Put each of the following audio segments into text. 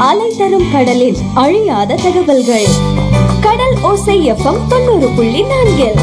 அலை தரும் கடலில் அழியாத தகவல்கள் கடல் ஓசை எஃப்எம் தொண்ணூறு புள்ளி நான்கில்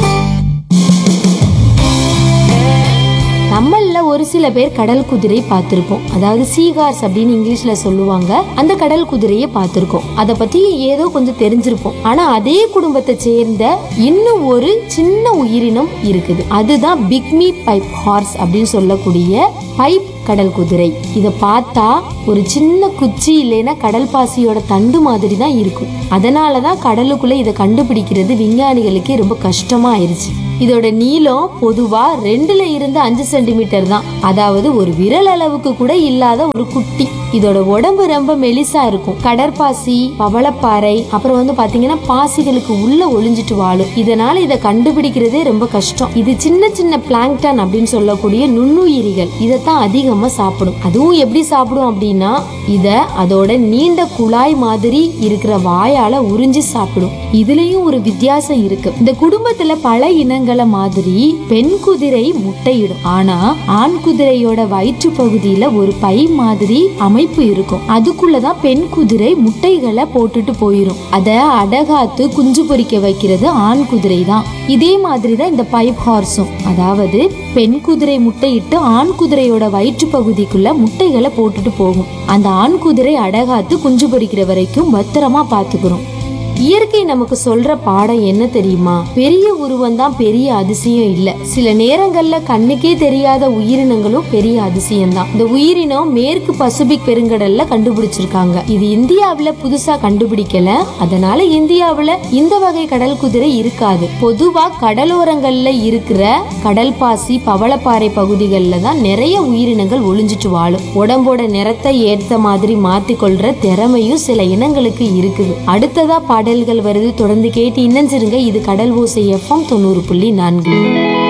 நம்மள ஒரு சில பேர் கடல் குதிரை பார்த்திருப்போம் அதாவது சீகார்ஸ் அப்படின்னு இங்கிலீஷ்ல சொல்லுவாங்க அந்த கடல் குதிரையை பார்த்திருக்கோம் அதை பத்தி ஏதோ கொஞ்சம் தெரிஞ்சிருப்போம் ஆனா அதே குடும்பத்தை சேர்ந்த இன்னும் ஒரு சின்ன உயிரினம் இருக்குது அதுதான் பிக்மி பைப் ஹார்ஸ் அப்படின்னு சொல்லக்கூடிய பைப் கடல் குதிரை இத பார்த்தா ஒரு சின்ன குச்சி இல்லைன்னா கடல் பாசியோட தண்டு மாதிரி தான் இருக்கும் அதனாலதான் கடலுக்குள்ள இதை கண்டுபிடிக்கிறது விஞ்ஞானிகளுக்கே ரொம்ப கஷ்டமா ஆயிருச்சு இதோட நீளம் பொதுவா ரெண்டுல இருந்து அஞ்சு சென்டிமீட்டர் தான் அதாவது ஒரு விரல் அளவுக்கு கூட இல்லாத ஒரு குட்டி இதோட உடம்பு ரொம்ப மெலிசா இருக்கும் கடற்பாசி பவளப்பாறை அப்புறம் வந்து பாத்தீங்கன்னா பாசிகளுக்கு உள்ள ஒளிஞ்சிட்டு வாழும் இதனால இதை கண்டுபிடிக்கிறதே ரொம்ப கஷ்டம் இது சின்ன சின்ன பிளாங்டன் அப்படின்னு சொல்லக்கூடிய நுண்ணுயிரிகள் இதைத்தான் அதிகமா சாப்பிடும் அதுவும் எப்படி சாப்பிடும் அப்படின்னா இத அதோட நீண்ட குழாய் மாதிரி இருக்கிற வாயால உறிஞ்சி சாப்பிடும் இதுலயும் ஒரு வித்தியாசம் இருக்கு இந்த குடும்பத்துல பல இனங்களை மாதிரி பெண் குதிரை முட்டையிடும் ஆனா ஆண் குதிரையோட வயிற்று பகுதியில ஒரு பை மாதிரி அமைப்பு இருக்கும் அதுக்குள்ளதான் பெண் குதிரை முட்டைகளை போட்டுட்டு போயிரும் அத அடகாத்து குஞ்சு பொரிக்க வைக்கிறது ஆண் குதிரை தான் இதே மாதிரி தான் இந்த பைப் ஹார்ஸும் அதாவது பெண் குதிரை முட்டையிட்டு ஆண் குதிரையோட வயிற்று பகுதிக்குள்ள முட்டைகளை போட்டுட்டு போகும் அந்த ஆண் குதிரை அடகாத்து குஞ்சு பொரிக்கிற வரைக்கும் பத்திரமா பாத்துக்கிறோம் இயற்கை நமக்கு சொல்ற பாடம் என்ன தெரியுமா பெரிய உருவம் தான் பெரிய அதிசயம் இல்ல சில நேரங்கள்ல கண்ணுக்கே தெரியாத உயிரினங்களும் பெரிய அதிசயம் தான் இந்த உயிரினம் மேற்கு பசிபிக் பெருங்கடல்ல கண்டுபிடிச்சிருக்காங்க இது இந்தியாவுல புதுசா கண்டுபிடிக்கல அதனால இந்தியாவுல இந்த வகை கடல் குதிரை இருக்காது பொதுவா கடலோரங்கள்ல இருக்கிற கடல் பாசி பவளப்பாறை பகுதிகளில் தான் நிறைய உயிரினங்கள் ஒளிஞ்சிட்டு வாழும் உடம்போட நிறத்தை ஏற்ற மாதிரி மாத்திக்கொள்ற திறமையும் சில இனங்களுக்கு இருக்குது அடுத்ததா பாடல்கள் வருது தொடர்ந்து கேட்டு இன்னஞ்சிருங்க இது கடல் ஓசை எஃப்எம் தொண்ணூறு புள்ளி நான்கு